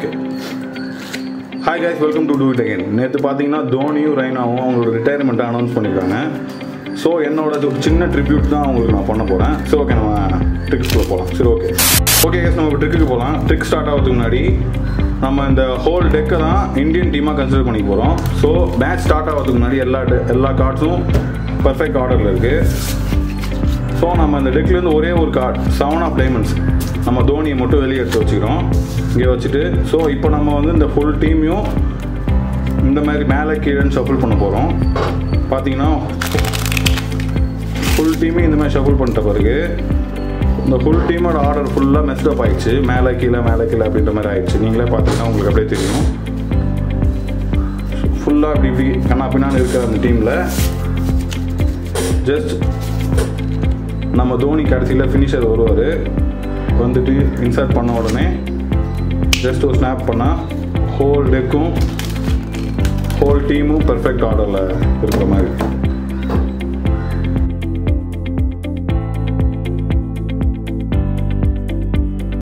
okay hi guys welcome to do it again நேற்று பார்த்தீங்கன்னா தோனியும் ரைனாவும் அவங்களோட ரிட்டையர்மெண்ட்டை அனௌன்ஸ் பண்ணியிருக்காங்க ஸோ என்னோட ஒரு சின்ன ட்ரிபியூட் தான் அவங்களுக்கு நான் பண்ண போகிறேன் சரி ஓகே நம்ம ட்ரிக்ஸ்குள்ளே போகலாம் சரி ஓகே ஓகே கேஸ் நம்ம ட்ரிக்குக்கு போகலாம் ட்ரிக் ஸ்டார்ட் ஆகிறதுக்கு முன்னாடி நம்ம இந்த ஹோல் டெக்கை தான் இந்தியன் டீமாக கன்சிடர் பண்ணி போகிறோம் ஸோ மேட்ச் ஸ்டார்ட் ஆகிறதுக்கு முன்னாடி எல்லா de- எல்லா கார்ட்ஸும் பர்ஃபெக்ட் ஆர்டரில் இருக்குது ஸோ நம்ம இந்த டெக்லேருந்து ஒரே ஒரு கார்டு செவன் ஆஃப் டைமண்ட்ஸ் நம்ம தோனியை மட்டும் வெளியே எடுத்து வச்சுக்கிறோம் இங்கே வச்சுட்டு ஸோ இப்போ நம்ம வந்து இந்த ஃபுல் டீமையும் இந்த மாதிரி மேலே கீழேன்னு ஷஃபிள் பண்ண போகிறோம் பார்த்தீங்கன்னா ஃபுல் டீமையும் இந்த மாதிரி ஷஃபிள் பண்ணிட்ட பிறகு இந்த ஃபுல் டீமோட ஆர்டர் ஃபுல்லாக மெஸ்டப் ஆயிடுச்சு மேலே கீழே மேலே கீழே அப்படின்ற மாதிரி ஆயிடுச்சு நீங்களே பார்த்தீங்கன்னா உங்களுக்கு அப்படியே தெரியும் ஃபுல்லாக அப்படி இப்படி கண்ணா பின்னான்னு இருக்கிற அந்த டீமில் ஜஸ்ட் நம்ம தோனி கடைசியில் ஃபினிஷர் வருவார் வந்துட்டு இன்சர்ட் பண்ண உடனே ஜஸ்ட் ஒரு ஸ்னாப் பண்ணால் ஹோல் டெக்கும் ஹோல் டீமும் பெர்ஃபெக்ட் ஆர்டரில் இருக்கிற மாதிரி